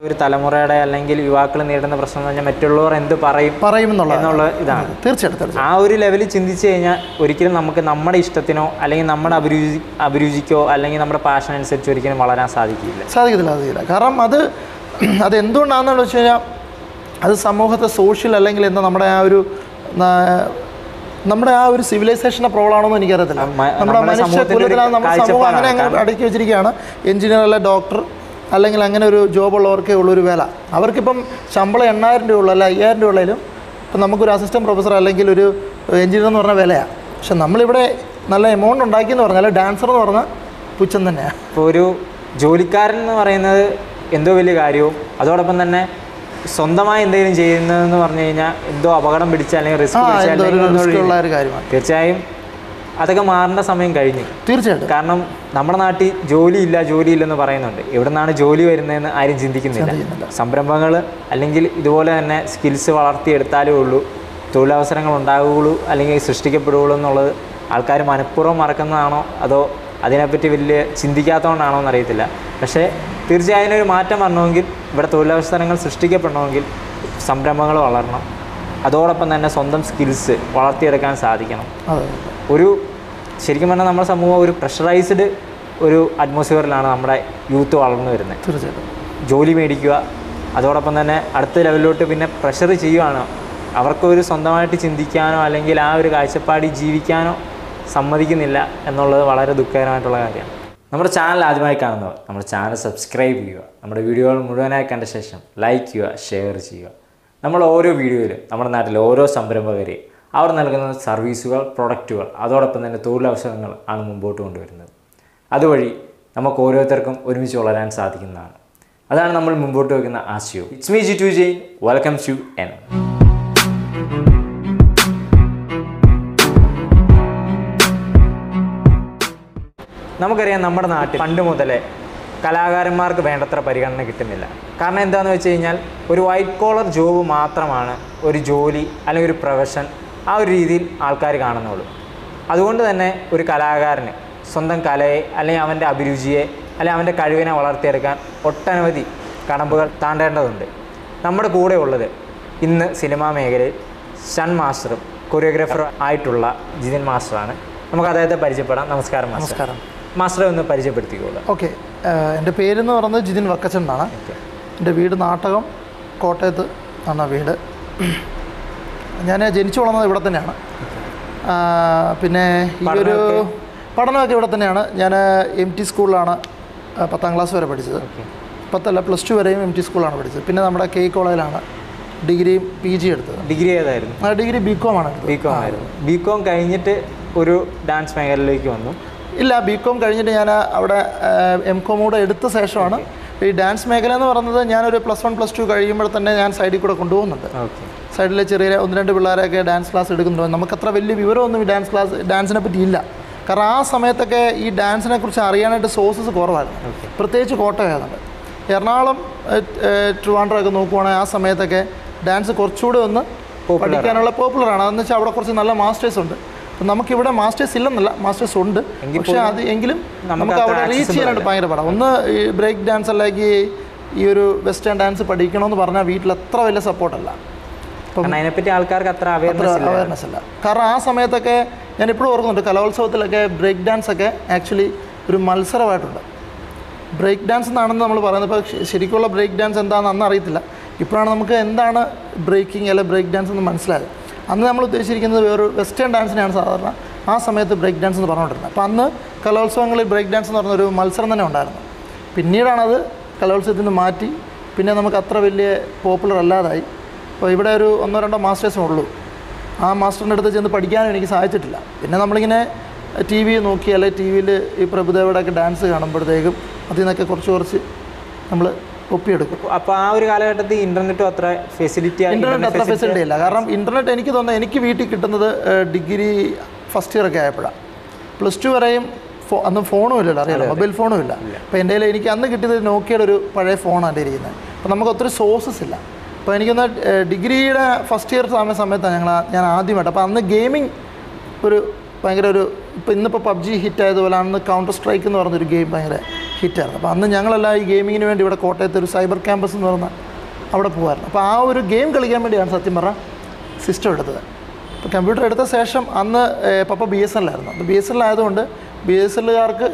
ഒരു തലമുറയുടെ അല്ലെങ്കിൽ യുവാക്കൾ നേരിടുന്ന പ്രശ്നം എന്ന് പറഞ്ഞാൽ മറ്റുള്ളവർ എന്ത് പറയും പറയുമെന്നുള്ള എന്നുള്ള ഇതാണ് തീർച്ചയായിട്ടും തീർച്ചയായിട്ടും ആ ഒരു ലെവലിൽ ചിന്തിച്ചു കഴിഞ്ഞാൽ ഒരിക്കലും നമുക്ക് നമ്മുടെ ഇഷ്ടത്തിനോ അല്ലെങ്കിൽ നമ്മുടെ അഭിരുചി അഭിരുചിക്കോ അല്ലെങ്കിൽ നമ്മുടെ പാഷൻ അനുസരിച്ച് ഒരിക്കലും വളരാൻ സാധിക്കില്ല സാധിക്കത്തില്ല സാധിക്കില്ല കാരണം അത് അത് എന്തുകൊണ്ടാണെന്ന് വെച്ച് കഴിഞ്ഞാൽ അത് സമൂഹത്തെ സോഷ്യൽ അല്ലെങ്കിൽ എന്താ നമ്മുടെ ആ ഒരു ന- നമ്മുടെ ആ ഒരു സിവിലൈസേഷൻ്റെ പ്രോബ്ലം ആണോ എന്ന് എനിക്കറിയത്തില്ല മ- നമ്മുടെ നമ്മുടെ മനുഷ്യ സമൂഹത്തിൻ്റെ ഒരു കുലത്തിലാണ് നമ്മുടെ സമൂഹം കാഴ്ചപ്പാടാണ്. അങ്ങനെ അങ്ങനെ അടുക്കി വെച്ചിരിക്കുകയാണ് എഞ്ചിനീയർ അല്ല ഡോക്ടർ അല്ലെങ്കിൽ അങ്ങനെ ഒരു ജോബ് ഉള്ളവർക്കേ ഉള്ളൊരു വില അവർക്കിപ്പം ശമ്പളം എണ്ണായിരം രൂപ ഉള്ളൂ അല്ല അയ്യായിരം രൂപ ഉള്ളതിലും ഇപ്പം നമുക്കൊരു അസിസ്റ്റൻറ്റ് പ്രൊഫസർ അല്ലെങ്കിൽ ഒരു എഞ്ചിനീയർ എന്ന് പറഞ്ഞ വിലയാണ് പക്ഷെ നമ്മളിവിടെ നല്ല എമൗണ്ട് ഉണ്ടാക്കിയെന്ന് പറഞ്ഞാൽ ഡാൻസർ എന്ന് പറഞ്ഞാൽ പുച്ഛം തന്നെയാണ് ഇപ്പോൾ ഒരു ജോലിക്കാരൻ എന്ന് പറയുന്നത് എന്തോ വലിയ കാര്യവും അതോടൊപ്പം തന്നെ സ്വന്തമായി എന്തെങ്കിലും ചെയ്യുന്നതെന്ന് പറഞ്ഞു കഴിഞ്ഞാൽ എന്തോ അപകടം പിടിച്ച അല്ലെങ്കിൽ റിസ്ക് ആ പിടിച്ച എന്തോ ഒരു അല്ലെങ്കിൽ റിസ്ക് ഒന്നും ഉള്ള ഒരു കാര്യമാണ് തീർച്ചയായും അതൊക്കെ മാറേണ്ട സമയം കഴിഞ്ഞു തീർച്ചയായിട്ടും കാരണം നമ്മുടെ നാട്ടിൽ ജോലിയില്ല ജോലിയില്ലെന്ന് പറയുന്നുണ്ട് എവിടെ നിന്നാണ് ജോലി വരുന്നതെന്ന് ആരും ചിന്തിക്കുന്നില്ല ചിന്തിക്കുന്നില്ല. സംരംഭങ്ങൾ അല്ലെങ്കിൽ ഇതുപോലെ തന്നെ സ്കിൽസ് വളർത്തിയെടുത്താലേ ഉള്ളൂ തൊഴിലവസരങ്ങൾ ഉണ്ടാവുകയുള്ളൂ അല്ലെങ്കിൽ സൃഷ്ടിക്കപ്പെടുകയുള്ളൂ എന്നുള്ളത് ആൾക്കാർ മനഃപൂർവ്വം മറക്കുന്നതാണോ അതോ അതിനെപ്പറ്റി വലിയ ചിന്തിക്കാത്തതുകൊണ്ടാണോ എന്നറിയത്തില്ല പക്ഷേ തീർച്ചയായും അതിനൊരു മാറ്റം വരണമെങ്കിൽ ഇവിടെ തൊഴിലവസരങ്ങൾ സൃഷ്ടിക്കപ്പെടണമെങ്കിൽ സംരംഭങ്ങൾ വളരണം അതോടൊപ്പം തന്നെ സ്വന്തം സ്കിൽസ് വളർത്തിയെടുക്കാൻ സാധിക്കണം അതെ ഒരു ശരിക്കും പറഞ്ഞാൽ നമ്മുടെ സമൂഹം ഒരു പ്രഷറൈസ്ഡ് ഒരു അറ്റ്മോസ്ഫിയറിലാണ് നമ്മുടെ യൂത്ത് വളർന്നു വരുന്നത് തീർച്ചയായിട്ടും ജോലി മേടിക്കുക അതോടൊപ്പം തന്നെ അടുത്ത ലെവലിലോട്ട് പിന്നെ പ്രഷർ ചെയ്യുകയാണ് അവർക്കൊരു സ്വന്തമായിട്ട് ചിന്തിക്കാനോ അല്ലെങ്കിൽ ആ ഒരു കാഴ്ചപ്പാടിൽ ജീവിക്കാനോ സമ്മതിക്കുന്നില്ല എന്നുള്ളത് വളരെ ദുഃഖകരമായിട്ടുള്ള കാര്യമാണ് നമ്മുടെ ചാനൽ ആദ്യമായി കാണുന്നവർ നമ്മുടെ ചാനൽ സബ്സ്ക്രൈബ് ചെയ്യുക നമ്മുടെ വീഡിയോകൾ മുഴുവനായി കണ്ട ശേഷം ലൈക്ക് ചെയ്യുക ഷെയർ ചെയ്യുക നമ്മൾ ഓരോ വീഡിയോയിലും നമ്മുടെ നാട്ടിലെ ഓരോ സംരംഭകരെയും അവർ നൽകുന്ന സർവീസുകൾ പ്രൊഡക്റ്റുകൾ അതോടൊപ്പം തന്നെ തൊഴിലവസരങ്ങൾ ആണ് മുമ്പോട്ട് കൊണ്ടുവരുന്നത് അതുവഴി നമുക്ക് ഓരോരുത്തർക്കും ഒരുമിച്ച് വളരാൻ സാധിക്കുന്നതാണ് അതാണ് നമ്മൾ മുമ്പോട്ട് വയ്ക്കുന്ന ആശയവും it's me Jithu Jain welcome to എൻ നമുക്കറിയാം നമ്മുടെ നാട്ടിൽ പണ്ട് മുതലേ കലാകാരന്മാർക്ക് വേണ്ടത്ര പരിഗണന കിട്ടുന്നില്ല കാരണം എന്താണെന്ന് വെച്ച് കഴിഞ്ഞാൽ ഒരു വൈറ്റ് കോളർ ജോബ് മാത്രമാണ് ഒരു ജോലി അല്ലെങ്കിൽ ഒരു പ്രൊഫഷൻ ആ ഒരു രീതിയിൽ ആൾക്കാർ കാണുന്നുള്ളൂ അതുകൊണ്ട് തന്നെ ഒരു കലാകാരന് സ്വന്തം കലയെ അല്ലെങ്കിൽ അവൻ്റെ അഭിരുചിയെ അല്ലെങ്കിൽ അവൻ്റെ കഴിവിനെ വളർത്തിയെടുക്കാൻ ഒട്ടനവധി കടമ്പുകൾ താണ്ടേണ്ടതുണ്ട് നമ്മുടെ കൂടെ ഉള്ളത് ഇന്ന് സിനിമാ മേഖലയിൽ ഷൻ മാസ്റ്ററും കൊറിയോഗ്രാഫറും ആയിട്ടുള്ള ജിതിൻ മാസ്റ്ററാണ് നമുക്ക് അദ്ദേഹത്തെ പരിചയപ്പെടാം നമസ്കാരം മാസ്റ്റർ നമസ്കാരം മാസ്റ്ററെ ഒന്ന് പരിചയപ്പെടുത്തിക്കോളൂ ഓക്കെ എൻ്റെ പേരെന്ന് പറയുന്നത് ജിതിൻ വക്കച്ചൻ എന്നാണ് എൻ്റെ വീട് നാട്ടകം കോട്ടയത്ത് ആണ് വീട് ഞാൻ ജനിച്ചു വളർന്നത് ഇവിടെ തന്നെയാണ് ആ, പിന്നെ ഈ ഒരു പഠനമൊക്കെ ഇവിടെ തന്നെയാണ് ഞാൻ എം ടി സ്കൂളിലാണ് ആ, പത്താം ക്ലാസ് വരെ പഠിച്ചത് പത്തല്ല പ്ലസ് ടു വരെയും എം ടി സ്കൂളാണ് പഠിച്ചത് പിന്നെ നമ്മുടെ കെ കോളേജിലാണ് ഡിഗ്രിയും പി ജി എടുത്തത് ഡിഗ്രി ഏതായിരുന്നു ആ ഡിഗ്രി ബി കോം ആണ് എടുത്തത് ബി കോം ആയിരുന്നു ബി കോം കഴിഞ്ഞിട്ട് ഒരു ഡാൻസ് മേഖലയിലേക്ക് വന്നു ഇല്ല ബി കോം കഴിഞ്ഞിട്ട് ഞാൻ അവിടെ എം കോം കൂടെ എടുത്ത ശേഷമാണ് ഈ ഡാൻസ് മേഖല എന്ന് പറയുന്നത് ഞാനൊരു പ്ലസ് വൺ പ്ലസ് ടു കഴിയുമ്പോൾ തന്നെ ഞാൻ സൈഡിൽ കൂടെ കൊണ്ടുപോകുന്നുണ്ട് ഓക്കെ സൈഡിൽ ചെറിയ ഒന്ന് രണ്ട് പിള്ളേരൊക്കെ ഡാൻസ് ക്ലാസ് എടുക്കുന്നുണ്ട് നമുക്കത്ര വലിയ വിവരമൊന്നും ഈ ഡാൻസ് ക്ലാസ് ഡാൻസിനെ പറ്റി ഇല്ല കാരണം ആ സമയത്തൊക്കെ ഈ ഡാൻസിനെ കുറിച്ച് അറിയാനായിട്ട് സോഴ്സസ് കുറവായിരുന്നു പ്രത്യേകിച്ച് കോട്ടയമായിരുന്നു എറണാകുളം ഏഹ്, ഏഹ്, ട്രിവാൻഡ്രം ഒക്കെ നോക്കുവാണെങ്കിൽ ആ സമയത്തൊക്കെ ഡാൻസ് കുറച്ചുകൂടെ ഒന്ന് പഠിക്കാനുള്ള പോപ്പുലറാണ് അതെന്ന് വെച്ചാൽ അവിടെ കുറച്ച് നല്ല മാസ്റ്റേഴ്സ് ഉണ്ട് അപ്പം നമുക്കിവിടെ മാസ്റ്റേഴ്സ് ഇല്ലെന്നല്ല മാസ്റ്റേഴ്സ് ഉണ്ട് പക്ഷേ അത് എങ്കിലും നമുക്ക് അത്ര അവിടെ റീച്ച് ചെയ്യാനായിട്ട് ഭയങ്കര പാടാണ് ഒന്ന് ഈ ബ്രേക്ക് ഡാൻസ് അല്ലെങ്കിൽ ഈ ഒരു വെസ്റ്റേൺ ഡാൻസ് പഠിക്കണമെന്ന് പറഞ്ഞാൽ വീട്ടിൽ അത്ര വലിയ സപ്പോർട്ടല്ല കാരണം അതിനെപ്പറ്റി ആൾക്കാർക്ക് അത്ര അവയർനെസ് ഇല്ല അവയർനെസ് അല്ല കാരണം ആ സമയത്തൊക്കെ ഞാൻ ഇപ്പോഴും ഓർക്കുന്നുണ്ട് കലോത്സവത്തിലൊക്കെ ബ്രേക്ക് ഡാൻസ് ഒക്കെ ആക്ച്വലി ഒരു മത്സരമായിട്ടുണ്ട് ബ്രേക്ക് ഡാൻസ് എന്നാണെന്ന് നമ്മൾ പറയുന്നത് ഇപ്പോൾ ശ- ശരിക്കുള്ള ബ്രേക്ക് ഡാൻസ് എന്താണെന്ന് അന്ന് അറിയത്തില്ല ഇപ്പോഴാണ് നമുക്ക് എന്താണ് ബ്രേക്കിംഗ് അല്ലെ ബ്രേക്ക് ഡാൻസ് എന്ന് മനസ്സിലായത് അന്ന് നമ്മൾ ഉദ്ദേശിച്ചിരിക്കുന്നത് വേറൊരു വെസ്റ്റേൺ ഡാൻസിനെയാണ് സാധാരണ ആ സമയത്ത് ബ്രേക്ക് ഡാൻസ് എന്ന് പറഞ്ഞുകൊണ്ടിരുന്നത് അപ്പോൾ അന്ന് കലോത്സവങ്ങളിൽ ബ്രേക്ക് ഡാൻസ് എന്ന് പറഞ്ഞൊരു മത്സരം തന്നെ ഉണ്ടായിരുന്നു പിന്നീടാണത് കലോത്സവത്തിൽ നിന്ന് മാറ്റി പിന്നെ നമുക്ക് അത്ര വലിയ പോപ്പുലർ അല്ലാതായി അപ്പോൾ ഇവിടെ ഒരു ഒന്നോ രണ്ടോ മാസ്റ്റേഴ്സേ ഉള്ളൂ ആ മാസ്റ്ററിൻ്റെ അടുത്ത് ചെന്ന് പഠിക്കാനും എനിക്ക് സാധിച്ചിട്ടില്ല പിന്നെ നമ്മളിങ്ങനെ ടി വി നോക്കി അല്ലെങ്കിൽ ടി വിയിൽ ഈ പ്രഭുദേവയുടെ ഒക്കെ ഡാൻസ് കാണുമ്പോഴത്തേക്കും അതിൽ നിന്നൊക്കെ കുറച്ച് കുറച്ച് നമ്മൾ ഒപ്പിയെടുക്കും അപ്പോൾ ആ ഒരു കാലഘട്ടത്തിൽ ഇന്റർനെറ്റും അത്ര ഫെസിലിറ്റി ഇൻ്റർനെറ്റ് അത്ര ഫെസിലിറ്റി ഇല്ല കാരണം ഇൻ്റർനെറ്റ് എനിക്ക് തോന്നുന്നത് എനിക്ക് വീട്ടിൽ കിട്ടുന്നത് ഡിഗ്രി ഫസ്റ്റ് ഇയർ ഒക്കെ ആയപ്പോഴാണ് പ്ലസ് ടു വരെയും ഫോ അന്ന് ഫോണും ഇല്ലല്ലോ അറിയാലോ മൊബൈൽ ഫോണും ഇല്ല അപ്പോൾ എൻ്റെ കയ്യിൽ എനിക്ക് അന്ന് കിട്ടിയത് നോക്കിയുടെ ഒരു പഴയ ഫോണാണ് എൻ്റെ ഇരിക്കുന്നത് അപ്പോൾ നമുക്ക് ഒത്തിരി സോഴ്സസ് ഇല്ല അപ്പോൾ എനിക്കൊന്ന് ഡിഗ്രിയുടെ ഫസ്റ്റ് ഇയർ സമയ സമയത്താണ് ഞങ്ങൾ ആ- ഞാൻ ആദ്യമായിട്ട് അപ്പോൾ അന്ന് ഗെയിമിംഗ് ഒരു ഭയങ്കര ഒരു ഇപ്പോൾ ഇന്നിപ്പോൾ പബ്ജി ഹിറ്റ് ആയതുപോലെ അന്ന് കൗണ്ടർ സ്ട്രൈക്ക് എന്ന് പറഞ്ഞൊരു ഗെയിം ഭയങ്കര ഹിറ്റായിരുന്നു അപ്പോൾ അന്ന് ഞങ്ങളെല്ലാം ഈ ഗെയിമിങ്ങിന് വേണ്ടി ഇവിടെ കോട്ടയത്ത് ഒരു സൈബർ ക്യാമ്പസ് എന്ന് പറഞ്ഞ അവിടെ പോകുമായിരുന്നു അപ്പോൾ ആ ഒരു ഗെയിം കളിക്കാൻ വേണ്ടിയാണ് സത്യം പറഞ്ഞാൽ സിസ്റ്റം എടുത്തത് അപ്പോൾ കമ്പ്യൂട്ടർ എടുത്ത ശേഷം അന്ന് ഏഹ്, പപ്പ ബി എസ് എൽ ആയിരുന്നു അപ്പോൾ ബി എസ് എൽ ആയതുകൊണ്ട് ബി എസ് എല്ലുകാർക്ക്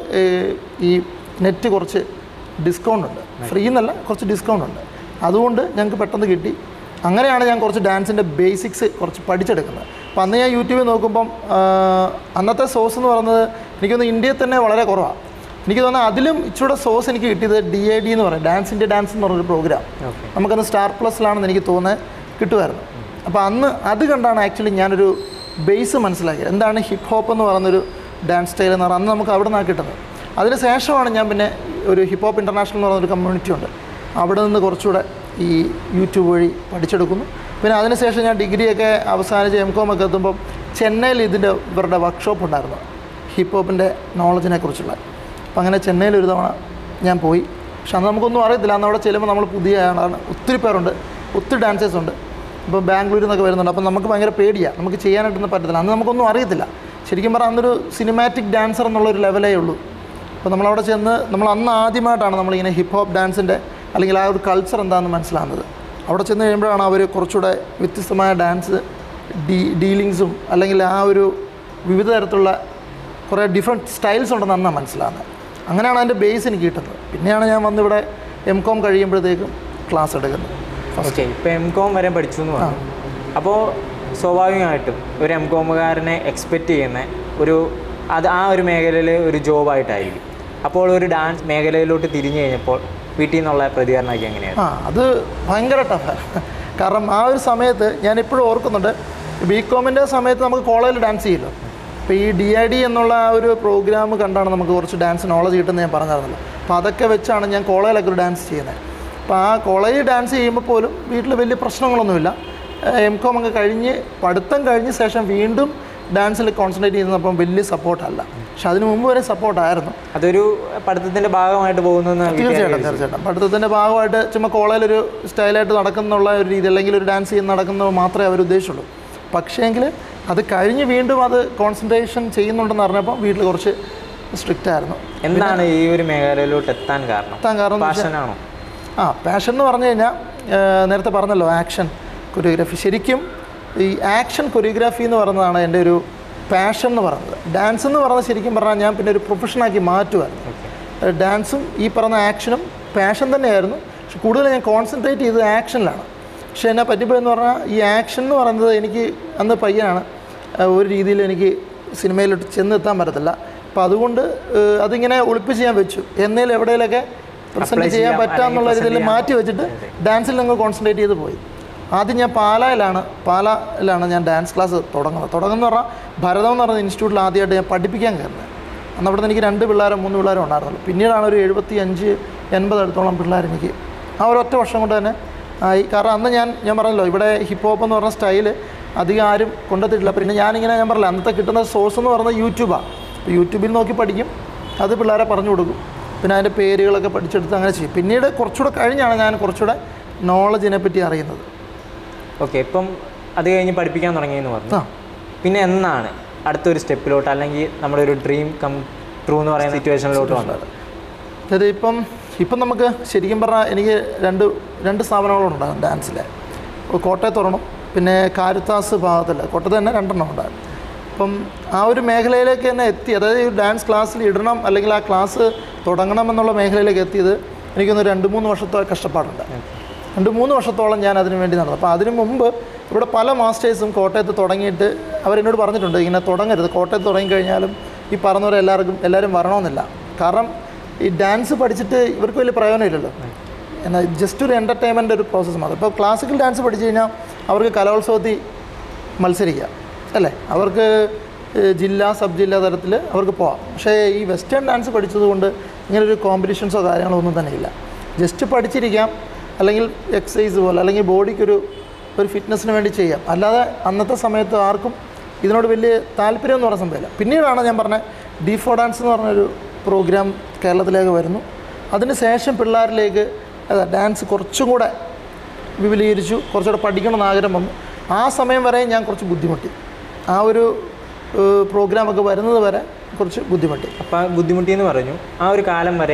ഈ നെറ്റ് കുറച്ച് ഡിസ്കൗണ്ട് ഉണ്ട് ഫ്രീ എന്നല്ല കുറച്ച് ഡിസ്കൗണ്ട് ഉണ്ട് അതുകൊണ്ട് ഞങ്ങൾക്ക് പെട്ടെന്ന് കിട്ടി അങ്ങനെയാണ് ഞാൻ കുറച്ച് ഡാൻസിൻ്റെ ബേസിക്സ് കുറച്ച് പഠിച്ചെടുക്കുന്നത് അപ്പോൾ അന്ന് ഞാൻ യൂട്യൂബിൽ നോക്കുമ്പം ആ, അന്നത്തെ സോഴ്സ് എന്ന് പറയുന്നത് എനിക്കൊന്ന് ഇന്ത്യയിൽ തന്നെ വളരെ കുറവാണ് എനിക്ക് തോന്നുന്നത് അതിലും ഇച്ചിരി സോഴ്സ് എനിക്ക് കിട്ടിയത് ഡി ഐ ഡി എന്ന് പറയും ഡാൻസ് ഇന്ത്യ ഡാൻസ് എന്ന് പറഞ്ഞൊരു പ്രോഗ്രാം ഓക്കെ നമുക്കന്ന് സ്റ്റാർ പ്ലസിലാണെന്ന് എനിക്ക് തോന്നുന്നത് കിട്ടുമായിരുന്നു അപ്പോൾ അന്ന് അത് കണ്ടാണ് ആക്ച്വലി ഞാനൊരു ബേസ് മനസ്സിലാക്കിയത് എന്താണ് ഹിപ്പ് ഹോപ്പ് എന്ന് പറയുന്നൊരു ഡാൻസ് സ്റ്റൈൽ എന്ന് പറഞ്ഞാൽ അന്ന് നമുക്ക് അവിടെ നിന്നാണ് കിട്ടുന്നത് അതിന് ശേഷമാണ് ഞാൻ പിന്നെ ഒരു ഹിപ്പ് ഹോപ്പ് ഇൻ്റർനാഷണൽ എന്ന് പറയുന്നൊരു കമ്മ്യൂണിറ്റി ഉണ്ട് അവിടെ നിന്ന് കുറച്ചുകൂടെ ഈ യൂട്യൂബ് വഴി പഠിച്ചെടുക്കുന്നു പിന്നെ അതിനുശേഷം ഞാൻ ഡിഗ്രിയൊക്കെ അവസാനിച്ച് എം കോം ഒക്കെ എത്തുമ്പം ചെന്നൈയിൽ ഇതിൻ്റെ ഇവരുടെ വർക്ക്ഷോപ്പ് ഉണ്ടായിരുന്നു ഹിപ്പ് ഹോപ്പിൻ്റെ നോളജിനെ കുറിച്ചുള്ള അപ്പം അങ്ങനെ ചെന്നൈയിൽ ഒരു തവണ ഞാൻ പോയി പക്ഷെ അന്ന് നമുക്കൊന്നും അറിയത്തില്ല അന്ന് അവിടെ ചെല്ലുമ്പോൾ നമ്മൾ പുതിയ ആളാണ് ഒത്തിരി പേരുണ്ട് ഒത്തിരി ഡാൻസേഴ്സ് ഉണ്ട് ഇപ്പോൾ ബാംഗ്ലൂരിൽ നിന്നൊക്കെ വരുന്നുണ്ട് അപ്പം നമുക്ക് ഭയങ്കര പേടിയാണ് നമുക്ക് ചെയ്യാനായിട്ടൊന്നും പറ്റത്തില്ല അന്ന് നമുക്കൊന്നും അറിയത്തില്ല ശരിക്കും പറഞ്ഞാൽ അന്നൊരു സിനിമാറ്റിക് ഡാൻസർ എന്നുള്ളൊരു ലെവലേ ഉള്ളൂ അപ്പോൾ നമ്മളവിടെ ചെന്ന് നമ്മൾ അന്ന് ആദ്യമായിട്ടാണ് നമ്മളിങ്ങനെ ഹിപ്പ് ഹോപ്പ് ഡാൻസിൻ്റെ അല്ലെങ്കിൽ ആ ഒരു കൾച്ചർ എന്താണെന്ന് മനസ്സിലാകുന്നത് അവിടെ ചെന്ന് കഴിയുമ്പോഴാണ് അവർ കുറച്ചുകൂടെ വ്യത്യസ്തമായ ഡാൻസ് ഡീ ഡീലിങ്സും അല്ലെങ്കിൽ ആ ഒരു വിവിധ തരത്തിലുള്ള കുറേ ഡിഫറെൻറ്റ് സ്റ്റൈൽസ് ഉണ്ടെന്ന് അന്നാണ് മനസ്സിലാകുന്നത് അങ്ങനെയാണ് അതിൻ്റെ ബേസ് എനിക്ക് കിട്ടുന്നത് പിന്നെയാണ് ഞാൻ വന്നിവിടെ എം കോം കഴിയുമ്പോഴത്തേക്കും ക്ലാസ് എടുക്കുന്നത് ഓക്കെ ഇപ്പോൾ എം കോം വരെ പഠിച്ചു എന്ന് പറഞ്ഞു അപ്പോൾ സ്വാഭാവികമായിട്ടും ഒരു എം കോമുകാരനെ എക്സ്പെക്റ്റ് ചെയ്യുന്ന ഒരു അത് ആ ഒരു മേഖലയിൽ ഒരു ജോബായിട്ടായിരിക്കും അപ്പോൾ ഒരു ഡാൻസ് മേഖലയിലോട്ട് തിരിഞ്ഞു കഴിഞ്ഞപ്പോൾ വീട്ടിൽ നിന്നുള്ള പ്രതികരണമൊക്കെ എങ്ങനെയായിരുന്നു ആ അത് ഭയങ്കര ടഫാണ് കാരണം ആ ഒരു സമയത്ത് ഞാൻ ഇപ്പോഴും ഓർക്കുന്നുണ്ട് ബി കോമിൻ്റെ സമയത്ത് നമുക്ക് കോളേജിൽ ഡാൻസ് ചെയ്യല്ലോ അപ്പോൾ ഈ ഡി ഐ ഡി എന്നുള്ള ആ ഒരു പ്രോഗ്രാം കണ്ടാണ് നമുക്ക് കുറച്ച് ഡാൻസ് നോളജ് കിട്ടുന്നത് ഞാൻ പറഞ്ഞിരുന്നല്ലോ അപ്പോൾ അതൊക്കെ വെച്ചാണ് ഞാൻ കോളേജിലൊക്കെ ഒരു ഡാൻസ് ചെയ്യുന്നത് അപ്പോൾ ആ കോളേജിൽ ഡാൻസ് ചെയ്യുമ്പോൾ പോലും വീട്ടിൽ വലിയ പ്രശ്നങ്ങളൊന്നുമില്ല എം കോം ഒക്കെ കഴിഞ്ഞ് പഠിത്തം കഴിഞ്ഞ ശേഷം വീണ്ടും ഡാൻസിൽ കോൺസെൻട്രേറ്റ് ചെയ്യുന്നപ്പം വലിയ സപ്പോർട്ടല്ല പക്ഷെ അതിന് മുമ്പ് വരെ സപ്പോർട്ടായിരുന്നു അതൊരു പഠിത്തത്തിൻ്റെ ഭാഗമായിട്ട് പോകുന്നു തീർച്ചയായിട്ടും തീർച്ചയായിട്ടും പഠിത്തത്തിൻ്റെ ഭാഗമായിട്ട് ചുമ്മാ കോളേജിലൊരു സ്റ്റൈലായിട്ട് നടക്കുന്നുള്ള ഒരു രീതി അല്ലെങ്കിൽ ഒരു ഡാൻസ് ചെയ്യുന്ന നടക്കുന്നത് മാത്രമേ അവർ ഉദ്ദേശിച്ചുള്ളൂ പക്ഷേങ്കിൽ അത് കഴിഞ്ഞ് വീണ്ടും അത് കോൺസെൻട്രേഷൻ ചെയ്യുന്നുണ്ടെന്ന് അറിഞ്ഞപ്പോൾ വീട്ടിൽ കുറച്ച് സ്ട്രിക്റ്റ് ആയിരുന്നു എന്താണ് ഈ ഒരു മേഖലയിലോട്ട് എത്താൻ കാരണം എത്താൻ കാരണം എന്ന് വെച്ചാൽ- പാഷനാണോ ആ പാഷൻ എന്ന് പറഞ്ഞു കഴിഞ്ഞാൽ ഏഹ്, നേരത്തെ പറഞ്ഞല്ലോ ആക്ഷൻ കൊറിയോഗ്രാഫി ശരിക്കും ഈ ആക്ഷൻ കൊറിയോഗ്രാഫി എന്ന് പറയുന്നതാണ് എൻ്റെ ഒരു പാഷൻ എന്ന് പറയുന്നത് ഡാൻസ് എന്ന് പറയുന്നത് ശരിക്കും പറഞ്ഞാൽ ഞാൻ പിന്നെ ഒരു പ്രൊഫഷനാക്കി മാറ്റുമായിരുന്നു ഏഹ്, ഡാൻസും ഈ പറഞ്ഞ ആക്ഷനും പാഷൻ തന്നെയായിരുന്നു പക്ഷെ കൂടുതൽ ഞാൻ കോൺസെൻട്രേറ്റ് ചെയ്തത് ആക്ഷനിലാണ് പക്ഷെ എന്നെ പറ്റിപ്പോയെന്ന് പറഞ്ഞാൽ ഈ ആക്ഷൻ എന്ന് പറയുന്നത് എനിക്ക് അന്ന് പയ്യനാണ് ഏഹ്, ഒരു രീതിയിൽ എനിക്ക് സിനിമയിലോട്ട് ചെന്നെത്താൻ പറ്റത്തില്ല അപ്പോൾ അതുകൊണ്ട് ഏഹ്, അതിങ്ങനെ ഒളിപ്പിച്ച് ഞാൻ വെച്ചു എന്നേലും എവിടെയെങ്കിലൊക്കെ പ്രസൻറ്റ് ചെയ്യാൻ ചെയ്യാം, പറ്റാമെന്നുള്ള അല്ലെങ്കിൽ രീതിയിൽ present മാറ്റി വെച്ചിട്ട് ഡാൻസിൽ നിങ്ങൾ കോൺസെൻട്രേറ്റ് ചെയ്ത് പോയി ആദ്യം ഞാൻ പാലായിലാണ് പാലായിലാണ് ഞാൻ ഡാൻസ് ക്ലാസ് തുടങ്ങുന്നത് തുടങ്ങുന്ന പറഞ്ഞാൽ ഭരതം എന്ന് പറയുന്ന ഇൻസ്റ്റിറ്റ്യൂട്ടിൽ ആദ്യമായിട്ട് ഞാൻ പഠിപ്പിക്കാൻ കയറുന്നത് അന്ന് അവിടെ നിന്ന് എനിക്ക് രണ്ട് പിള്ളേരോ മൂന്ന് പിള്ളേരോ ഉണ്ടായിരുന്നുള്ളൂ പിന്നീടാണ് ഒരു എഴുപത്തി അഞ്ച് എൺപത് അടുത്തോളം പിള്ളേർ എനിക്ക് ആ ഒരു ഒറ്റ വർഷം കൊണ്ട് തന്നെ ആയി കാരണം അന്ന് ഞാൻ ഞാൻ പറഞ്ഞല്ലോ ഇവിടെ ഹിപ്പ് ഹോപ്പ് എന്ന് പറഞ്ഞ സ്റ്റൈല് അധികം ആരും കൊണ്ടെത്തിയിട്ടില്ല പിന്നെ ഞാനിങ്ങനെ ഞാൻ പറഞ്ഞില്ല അന്നത്തെ കിട്ടുന്ന സോഴ്സ് എന്ന് പറയുന്നത് യൂട്യൂബാണ് അപ്പോൾ യൂട്യൂബിൽ നോക്കി പഠിക്കും അത് പിള്ളേരെ പറഞ്ഞു കൊടുക്കും പിന്നെ അതിൻ്റെ പേരുകളൊക്കെ പഠിച്ചെടുത്ത് അങ്ങനെ ചെയ്യും പിന്നീട് കുറച്ചുകൂടെ കഴിഞ്ഞാണ് ഞാൻ കുറച്ചുകൂടെ നോളജിനെ പറ്റി അറിയുന്നത് ഓക്കെ ഇപ്പം അത് കഴിഞ്ഞ് പഠിപ്പിക്കാൻ തുടങ്ങിയെന്ന് പറഞ്ഞു ആ പിന്നെ എന്നാണ് അടുത്തൊരു സ്റ്റെപ്പിലോട്ട് അല്ലെങ്കിൽ നമ്മുടെ ഒരു ഡ്രീം കം ട്രൂ എന്ന് പറയുന്ന സിറ്റുവേഷനിലോട്ട് വന്നത് അതായത് ഇപ്പം ഇപ്പം നമുക്ക് ശരിക്കും പറഞ്ഞാൽ എനിക്ക് രണ്ട് രണ്ട് സ്ഥാപനങ്ങളുണ്ടാകും ഡാൻസിൽ കോട്ടയത്ത് ഒരെണ്ണം പിന്നെ കാരുത്താസ് ഭാഗത്തിൽ കോട്ടയത്ത് തന്നെ രണ്ടെണ്ണം ഉണ്ടാകും അപ്പം ആ ഒരു മേഖലയിലേക്ക് തന്നെ എത്തി അതായത് ഈ ഡാൻസ് ക്ലാസ്സിൽ ഇടണം അല്ലെങ്കിൽ ആ ക്ലാസ് തുടങ്ങണം എന്നുള്ള മേഖലയിലേക്ക് എത്തിയത് എനിക്കൊന്ന് രണ്ട് മൂന്ന് വർഷത്തെ കഷ്ടപ്പാടുണ്ട് രണ്ട് മൂന്ന് വർഷത്തോളം ഞാൻ അതിനു വേണ്ടി നടന്നു അപ്പോൾ അതിനു മുമ്പ് ഇവിടെ പല മാസ്റ്റേഴ്സും കോട്ടയത്ത് തുടങ്ങിയിട്ട് അവരെന്നോട് പറഞ്ഞിട്ടുണ്ട് ഇങ്ങനെ തുടങ്ങരുത് കോട്ടയത്ത് തുടങ്ങിക്കഴിഞ്ഞാലും ഈ പറഞ്ഞവരെ എല്ലാവർക്കും എല്ലാവരും വരണമെന്നില്ല കാരണം ഈ ഡാൻസ് പഠിച്ചിട്ട് ഇവർക്ക് വലിയ പ്രയോജനമില്ലല്ലോ എന്നാൽ ജസ്റ്റ് ഒരു എൻ്റർടൈൻമെൻ്റ് ഒരു പ്രോസസ്സ് മാത്രം ഇപ്പോൾ ക്ലാസിക്കൽ ഡാൻസ് പഠിച്ചു കഴിഞ്ഞാൽ അവർക്ക് കലോത്സവത്തിൽ മത്സരിക്കാം അല്ലേ അവർക്ക് ഏഹ്, ജില്ലാ സബ് ജില്ലാ തലത്തിൽ അവർക്ക് പോവാം പക്ഷേ ഈ വെസ്റ്റേൺ ഡാൻസ് പഠിച്ചതുകൊണ്ട് ഇങ്ങനൊരു കോമ്പറ്റീഷൻസോ കാര്യങ്ങളോ ഒന്നും തന്നെ ഇല്ല ജസ്റ്റ് പഠിച്ചിരിക്കാം അല്ലെങ്കിൽ എക്സസൈസ് പോലെ അല്ലെങ്കിൽ ബോഡിക്കൊരു ഒരു ഫിറ്റ്നസ്സിന് വേണ്ടി ചെയ്യാം അല്ലാതെ അന്നത്തെ സമയത്ത് ആർക്കും ഇതിനോട് വലിയ താല്പര്യം എന്ന് പറഞ്ഞ സംഭവമില്ല പിന്നീടാണ് ഞാൻ പറഞ്ഞ ഡി ഫോർ ഡാൻസ് എന്ന് പറഞ്ഞൊരു പ്രോഗ്രാം കേരളത്തിലേക്ക് വരുന്നു അതിന് ശേഷം പിള്ളേരിലേക്ക് അതാ ഡാൻസ് കുറച്ചും കൂടെ വിപുലീകരിച്ചു കുറച്ചുകൂടെ പഠിക്കണമെന്ന് ആഗ്രഹം വന്നു ആ സമയം വരെ ഞാൻ കുറച്ച് ബുദ്ധിമുട്ടി ആ ഒരു പ്രോഗ്രാമൊക്കെ വരുന്നത് വരെ കുറച്ച് ബുദ്ധിമുട്ടി അപ്പോൾ ബുദ്ധിമുട്ടിയെന്ന് പറഞ്ഞു ആ ഒരു കാലം വരെ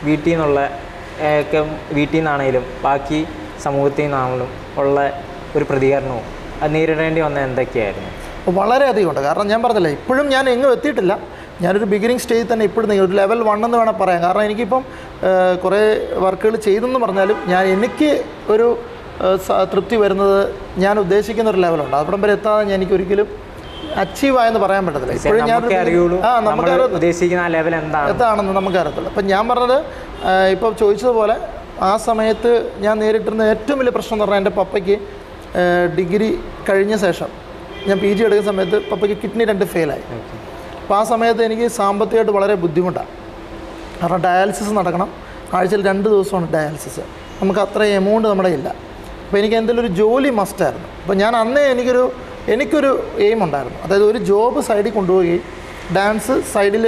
വീട്ടിൽ നിന്നുള്ള ഏഹ്, ഒക്കെ വീട്ടിൽ നിന്നാണേലും ബാക്കി സമൂഹത്തിൽ നിന്നാണെങ്കിലും ഉള്ള ഒരു പ്രതികരണവും അത് നേരിടേണ്ടി വന്ന എന്തൊക്കെയായിരുന്നു അപ്പോൾ വളരെയധികം ഉണ്ട് കാരണം ഞാൻ പറഞ്ഞില്ലേ ഇപ്പോഴും ഞാൻ എങ്ങും എത്തിയിട്ടില്ല ഞാനൊരു ബിഗിനിങ് സ്റ്റേജിൽ തന്നെ ഇപ്പോഴും നിങ്ങൾ ഒരു ലെവൽ വൺ എന്ന് വേണം പറയാം കാരണം എനിക്കിപ്പം ഏഹ്, കുറേ വർക്കുകൾ ചെയ്തെന്ന് പറഞ്ഞാലും ഞാൻ എനിക്ക് ഒരു ഏഹ്, സ- തൃപ്തി വരുന്നത് ഞാൻ ഉദ്ദേശിക്കുന്ന ഒരു ലെവലുണ്ട് അവിടം വരെ എത്താതെ ഞാൻ എനിക്ക് ഒരിക്കലും അച്ചീവ് ആയെന്ന് പറയാൻ പറ്റത്തില്ല ഇപ്പോഴും ഞാൻ നമുക്കേ അറിയുള്ളൂ ആ നമ്മൾ നമുക്ക് ഉദ്ദേശിക്കുന്ന ആ ലെവൽ എന്താണ് എന്താണെന്ന് നമുക്കറിയത്തില്ല അപ്പം ഞാൻ പറഞ്ഞത് ഇപ്പോൾ ചോദിച്ചതുപോലെ ആ സമയത്ത് ഞാൻ നേരിട്ടിരുന്ന ഏറ്റവും വലിയ പ്രശ്നം എന്ന് പറഞ്ഞാൽ എൻ്റെ പപ്പയ്ക്ക് ഡിഗ്രി കഴിഞ്ഞ ശേഷം ഞാൻ പി ജി എടുക്കുന്ന സമയത്ത് പപ്പയ്ക്ക് കിഡ്നി രണ്ട് ഫെയിലായി ഓക്കെ അപ്പോൾ ആ സമയത്ത് എനിക്ക് സാമ്പത്തികമായിട്ട് വളരെ ബുദ്ധിമുട്ടാണ് കാരണം ഡയാലിസിസ് നടക്കണം ആഴ്ചയിൽ രണ്ട് ദിവസമാണ് ഡയാലിസിസ് നമുക്ക് അത്ര എമൗണ്ട് നമ്മുടെ ഇല്ല അപ്പോൾ എനിക്ക് എന്തെങ്കിലും ഒരു ജോലി മസ്റ്റായിരുന്നു അപ്പോൾ ഞാൻ അന്നേ എനിക്കൊരു എനിക്കൊരു എയിം ഉണ്ടായിരുന്നു അതായത് ഒരു ജോബ് സൈഡിൽ കൊണ്ടുപോവുകയും ഡാൻസ് സൈഡിൽ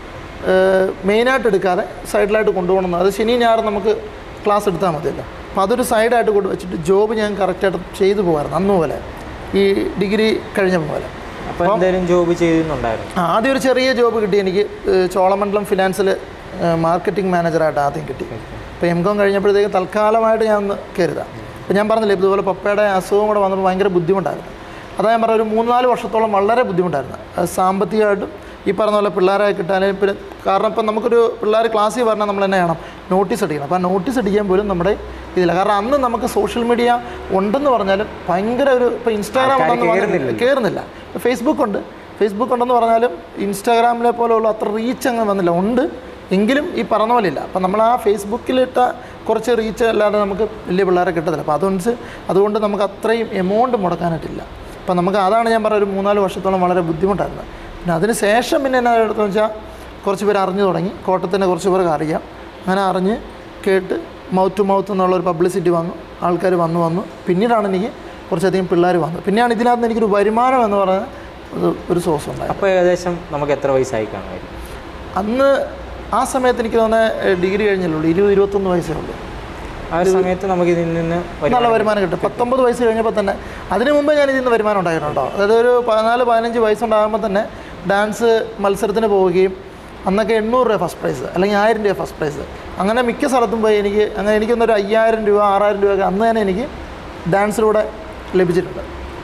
മെയിനായിട്ട് എടുക്കാതെ സൈഡിലായിട്ട് കൊണ്ടുപോകണം അത് ശനി ഞായർ നമുക്ക് ക്ലാസ് എടുത്താൽ മതിയല്ലോ അപ്പോൾ അതൊരു സൈഡായിട്ട് കൊണ്ട് വെച്ചിട്ട് ജോബ് ഞാൻ കറക്റ്റായിട്ട് ചെയ്തു പോകുമായിരുന്നു അന്ന് പോലെ ഈ ഡിഗ്രി കഴിഞ്ഞ പോലെ അപ്പോൾ എന്തായാലും ജോബ് ചെയ്യുന്നുണ്ടായിരുന്നു ആ, ആദ്യം ഒരു ചെറിയ ജോബ് കിട്ടി എനിക്ക് ഏഹ്, ചോളമണ്ഡലം ഫിനാൻസിൽ മാർക്കറ്റിംഗ് മാനേജറായിട്ട് ആദ്യം കിട്ടി അപ്പോൾ എം കോം കഴിഞ്ഞപ്പോഴത്തേക്ക് തൽക്കാലമായിട്ട് ഞാൻ ഒന്ന് കരുതാം അപ്പോൾ ഞാൻ പറഞ്ഞില്ലേ ഇതുപോലെ പപ്പയുടെ അസുഖം കൂടെ വന്നപ്പോൾ ഭയങ്കര ബുദ്ധിമുട്ടായിരുന്നു അതാ ഞാൻ പറഞ്ഞ ഒരു മൂന്ന് നാല് വർഷത്തോളം വളരെ ബുദ്ധിമുട്ടായിരുന്നു അത് സാമ്പത്തികമായിട്ടും ഈ പറഞ്ഞ പോലെ പിള്ളേരെ കിട്ടാനും പിന്നെ കാരണം ഇപ്പം നമുക്കൊരു പിള്ളേർ ക്ലാസ്സിൽ പറഞ്ഞാൽ നമ്മൾ തന്നെ ചെയ്യണം നോട്ടീസ് അടിക്കണം അപ്പോൾ ആ നോട്ടീസ് അടിക്കാൻ പോലും നമ്മുടെ ഇതില്ല കാരണം അന്ന് നമുക്ക് സോഷ്യൽ മീഡിയ ഉണ്ടെന്ന് പറഞ്ഞാലും ഭയങ്കര ഒരു ഇപ്പോൾ ഇൻസ്റ്റാഗ്രാം ആൾക്കാര് ഉണ്ടെന്ന് പറഞ്ഞാൽ കേറുന്നില്ലല്ലോ. കയറുന്നില്ല ഫേസ്ബുക്ക് ഉണ്ട് ഫേസ്ബുക്ക് ഉണ്ടെന്ന് പറഞ്ഞാലും ഇൻസ്റ്റാഗ്രാമിലെ പോലെയുള്ള അത്ര റീച്ച് അങ്ങ് വന്നില്ല ഉണ്ട് എങ്കിലും ഈ പറഞ്ഞ പോലെ ഇല്ല അപ്പം നമ്മൾ ആ ഫേസ്ബുക്കിലിട്ട കുറച്ച് റീച്ച് അല്ലാതെ നമുക്ക് വലിയ പിള്ളേരെ കിട്ടത്തില്ല അപ്പോൾ അതുകൊണ്ട് അതുകൊണ്ട് നമുക്ക് അത്രയും എമൗണ്ട് മുടക്കാനായിട്ടില്ല അപ്പം നമുക്ക് അതാണ് ഞാൻ പറഞ്ഞ ഒരു മൂന്നാല് വർഷത്തോളം വളരെ ബുദ്ധിമുട്ടായിരുന്നു പിന്നെ അതിന് ശേഷം പിന്നെ എന്നാ എടുത്തെന്ന് വെച്ചാൽ കുറച്ച് പേര് അറിഞ്ഞു തുടങ്ങി കോട്ടത്തിൻ്റെ കുറച്ച് പേർക്ക് അറിയാം അങ്ങനെ അറിഞ്ഞ് കേട്ട് മൗത്ത് ടു മൗത്ത് എന്നുള്ള ഒരു പബ്ലിസിറ്റി വന്നു ആൾക്കാർ വന്നു വന്നു പിന്നീടാണ് എനിക്ക് കുറച്ചധികം പിള്ളേർ വന്നത് പിന്നെയാണ് ഇതിനകത്ത് നിന്ന് എനിക്കൊരു വരുമാനം എന്ന് പറയുന്ന ഒരു ഒരു സോഴ്സ് ഉണ്ടായത് അപ്പോൾ ഏകദേശം നമുക്ക് എത്ര വയസ്സായി കാണുമായിരുന്നു അന്ന് ആ സമയത്ത് എനിക്ക് തോന്നുന്നത് ഡിഗ്രി കഴിഞ്ഞല്ലോ ഇരുപത് ഇരുപത്തൊന്ന് വയസ്സേ ഉള്ളൂ ആ ഒരു സമയത്ത് നമുക്ക് ഇതിൽ നിന്ന് ഒരു നല്ല വരുമാനം കിട്ടും പത്തൊമ്പത് വയസ്സ് കഴിഞ്ഞപ്പോൾ തന്നെ അതിന് മുമ്പേ ഞാൻ ഇതിൽ നിന്ന് വരുമാനം ഉണ്ടായിട്ടുണ്ടോ അതായത് ഒരു പതിനാല് പതിനഞ്ച് വയസ്സുണ്ടാകുമ്പോൾ തന്നെ ഡാൻസ് മത്സരത്തിന് പോവുകയും അന്നൊക്കെ എണ്ണൂറ് രൂപ ഫസ്റ്റ് പ്രൈസ് അല്ലെങ്കിൽ ആയിരം രൂപ ഫസ്റ്റ് പ്രൈസ് അങ്ങനെ മിക്ക സ്ഥലത്തും പോയി എനിക്ക് അങ്ങനെ എനിക്കൊന്നൊരു അയ്യായിരം രൂപ ആറായിരം രൂപയൊക്കെ അന്ന് തന്നെ എനിക്ക് ഡാൻസിലൂടെ ലഭിച്ചിട്ടുണ്ട്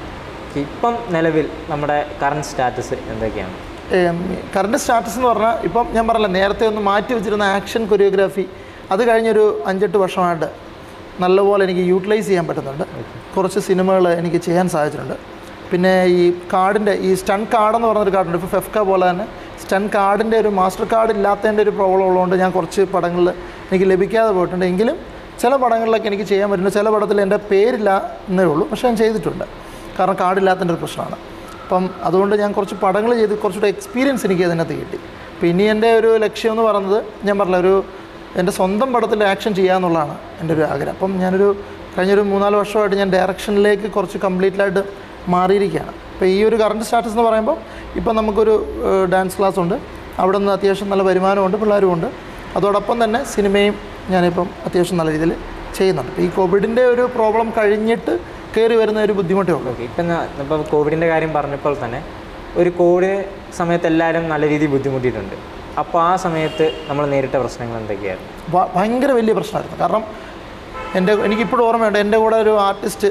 ഇപ്പം നിലവിൽ നമ്മുടെ കറണ്ട് സ്റ്റാറ്റസ് എന്തൊക്കെയാണ് കറണ്ട് സ്റ്റാറ്റസ് എന്ന് പറഞ്ഞാൽ ഇപ്പം ഞാൻ പറഞ്ഞില്ല നേരത്തെ ഒന്ന് മാറ്റി വെച്ചിരുന്ന ആക്ഷൻ കൊറിയോഗ്രാഫി അത് കഴിഞ്ഞൊരു അഞ്ചെട്ട് വർഷമായിട്ട് നല്ലപോലെ എനിക്ക് യൂട്ടിലൈസ് ചെയ്യാൻ പറ്റുന്നുണ്ട് കുറച്ച് സിനിമകൾ എനിക്ക് ചെയ്യാൻ സാധിച്ചിട്ടുണ്ട് പിന്നെ ഈ കാർഡിൻ്റെ ഈ സ്റ്റൺ കാർഡ് എന്ന് പറഞ്ഞൊരു കാർഡുണ്ട് ഇപ്പോൾ ഫെഫ്ക പോലെ തന്നെ സ്റ്റൺ കാർഡിൻ്റെ ഒരു മാസ്റ്റർ കാർഡ് ഇല്ലാത്തതിൻ്റെ ഒരു പ്രോബ്ലം ഉള്ളതുകൊണ്ട് ഞാൻ കുറച്ച് പടങ്ങളിൽ എനിക്ക് ലഭിക്കാതെ പോയിട്ടുണ്ട് എങ്കിലും ചില പടങ്ങളിലൊക്കെ എനിക്ക് ചെയ്യാൻ പറ്റുന്നുണ്ട് ചില പടത്തിൽ എൻ്റെ പേരില്ല എന്നേ ഉള്ളൂ പക്ഷേ ഞാൻ ചെയ്തിട്ടുണ്ട് കാരണം കാർഡില്ലാത്തതിൻ്റെ ഒരു പ്രശ്നമാണ് അപ്പം അതുകൊണ്ട് ഞാൻ കുറച്ച് പടങ്ങൾ ചെയ്ത് കുറച്ചുകൂടെ എക്സ്പീരിയൻസ് എനിക്ക് അതിനകത്ത് കിട്ടി അപ്പോൾ ഇനി എൻ്റെ ഒരു ലക്ഷ്യം എന്ന് പറയുന്നത് ഞാൻ പറഞ്ഞ ഒരു എൻ്റെ സ്വന്തം പടത്തിൽ ആക്ഷൻ ചെയ്യുക എന്നുള്ളതാണ് എൻ്റെ ഒരു ആഗ്രഹം അപ്പം ഞാനൊരു കഴിഞ്ഞൊരു മൂന്നാല് വർഷമായിട്ട് ഞാൻ ഡയറക്ഷനിലേക്ക് കുറച്ച് കംപ്ലീറ്റ്ലായിട്ട് മാറിയിരിക്കുകയാണ് അപ്പോൾ ഈ ഒരു കറണ്ട് സ്റ്റാറ്റസ് എന്ന് പറയുമ്പോൾ ഇപ്പം നമുക്കൊരു ഡാൻസ് ക്ലാസ് ഉണ്ട് അവിടെ നിന്ന് അത്യാവശ്യം നല്ല വരുമാനമുണ്ട് പിള്ളേരുമുണ്ട് അതോടൊപ്പം തന്നെ സിനിമയും ഞാനിപ്പം അത്യാവശ്യം നല്ല രീതിയിൽ ചെയ്യുന്നുണ്ട് അപ്പോൾ ഈ കോവിഡിൻ്റെ ഒരു പ്രോബ്ലം കഴിഞ്ഞിട്ട് കയറി വരുന്ന ഒരു ബുദ്ധിമുട്ടേ ഉള്ളൂ ഓക്കെ ഇപ്പം ഇപ്പം കോവിഡിൻ്റെ കാര്യം പറഞ്ഞപ്പോൾ തന്നെ ഒരു കോവിഡ് സമയത്ത് എല്ലാവരും നല്ല രീതിയിൽ ബുദ്ധിമുട്ടിയിട്ടുണ്ട് അപ്പോൾ ആ സമയത്ത് നമ്മൾ നേരിട്ട പ്രശ്നങ്ങൾ എന്തൊക്കെയായിരുന്നു ഭ- ഭയങ്കര വലിയ പ്രശ്നമായിരുന്നു കാരണം എൻ്റെ എനിക്കിപ്പോഴും ഓർമ്മയുണ്ട് എൻ്റെ കൂടെ ഒരു ആർട്ടിസ്റ്റ്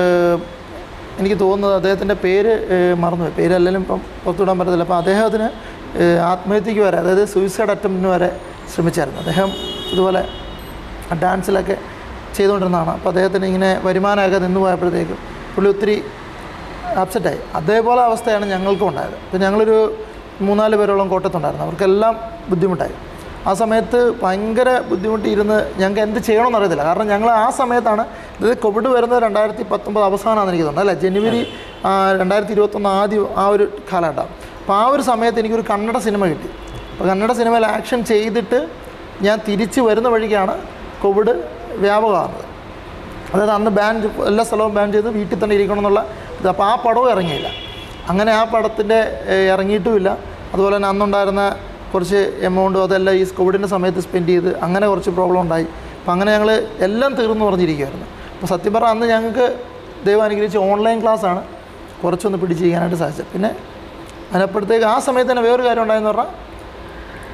എനിക്ക് തോന്നുന്നത് അദ്ദേഹത്തിൻ്റെ പേര് ഏഹ്, മറന്നുപോയി പേര് അല്ലെങ്കിലും ഇപ്പം പുറത്തുവിടാൻ പറ്റത്തില്ല അപ്പോൾ അദ്ദേഹത്തിന് ഏഹ്, ആത്മഹത്യക്ക് വരെ അതായത് സൂയിസൈഡ് അറ്റംപ്റ്റിന് വരെ ശ്രമിച്ചായിരുന്നു അദ്ദേഹം ഇതുപോലെ ഡാൻസിലൊക്കെ ചെയ്തുകൊണ്ടിരുന്നതാണ് അപ്പോൾ അദ്ദേഹത്തിന് ഇങ്ങനെ വരുമാനമൊക്കെ നിന്ന് പോയപ്പോഴത്തേക്കും പുള്ളി ഒത്തിരി അപ്സെറ്റായി അതേപോലെ അവസ്ഥയാണ് ഞങ്ങൾക്കും ഉണ്ടായത് അപ്പോൾ ഞങ്ങളൊരു മൂന്നാല് പേരോളം കോട്ടയത്തുണ്ടായിരുന്നു അവർക്കെല്ലാം ബുദ്ധിമുട്ടായി ആ സമയത്ത് ഭയങ്കര ബുദ്ധിമുട്ടിയിരുന്ന് ഞങ്ങൾക്ക് എന്ത് ചെയ്യണമെന്ന് അറിയത്തില്ല കാരണം ഞങ്ങൾ ആ സമയത്താണ് ഇത് കോവിഡ് വരുന്നത് രണ്ടായിരത്തി പത്തൊമ്പത് അവസാനമാണെന്ന് എനിക്ക് തോന്നുന്നത് അല്ലേ ജനുവരി ആ, രണ്ടായിരത്തി ഇരുപത്തൊന്ന് ആദ്യം ആ ഒരു കാലഘട്ടം അപ്പോൾ ആ ഒരു സമയത്ത് എനിക്കൊരു കന്നഡ സിനിമ കിട്ടി അപ്പോൾ കന്നഡ സിനിമയിൽ ആക്ഷൻ ചെയ്തിട്ട് ഞാൻ തിരിച്ച് വരുന്ന വഴിക്കാണ് കോവിഡ് വ്യാപകമാകുന്നത് അതായത് അന്ന് ബാൻ എല്ലാ സ്ഥലവും ബാൻ ചെയ്ത് വീട്ടിൽ തന്നെ ഇരിക്കണം എന്നുള്ള ഇത് അപ്പോൾ ആ പടവും ഇറങ്ങിയില്ല അങ്ങനെ ആ പടത്തിൻ്റെ ഏഹ്, ഇറങ്ങിയിട്ടുമില്ല അതുപോലെ തന്നെ അന്നുണ്ടായിരുന്ന കുറച്ച് എമൗണ്ടും അതെല്ലാം ഈ കോവിഡിൻ്റെ സമയത്ത് സ്പെൻഡ് ചെയ്ത് അങ്ങനെ കുറച്ച് പ്രോബ്ലം ഉണ്ടായി അപ്പോൾ അങ്ങനെ ഞങ്ങൾ എല്ലാം തീർന്നു പറഞ്ഞിരിക്കുമായിരുന്നു അപ്പോൾ സത്യം പറഞ്ഞാൽ അന്ന് ഞങ്ങൾക്ക് ദൈവം അനുഗ്രഹിച്ച് ഓൺലൈൻ ക്ലാസ്സാണ് കുറച്ചൊന്ന് പിടിച്ച് ചെയ്യാനായിട്ട് സാധിച്ചത് പിന്നെ അതിനപ്പോഴത്തേക്ക് ആ സമയത്ത് തന്നെ വേറൊരു കാര്യം ഉണ്ടായെന്ന് പറഞ്ഞാൽ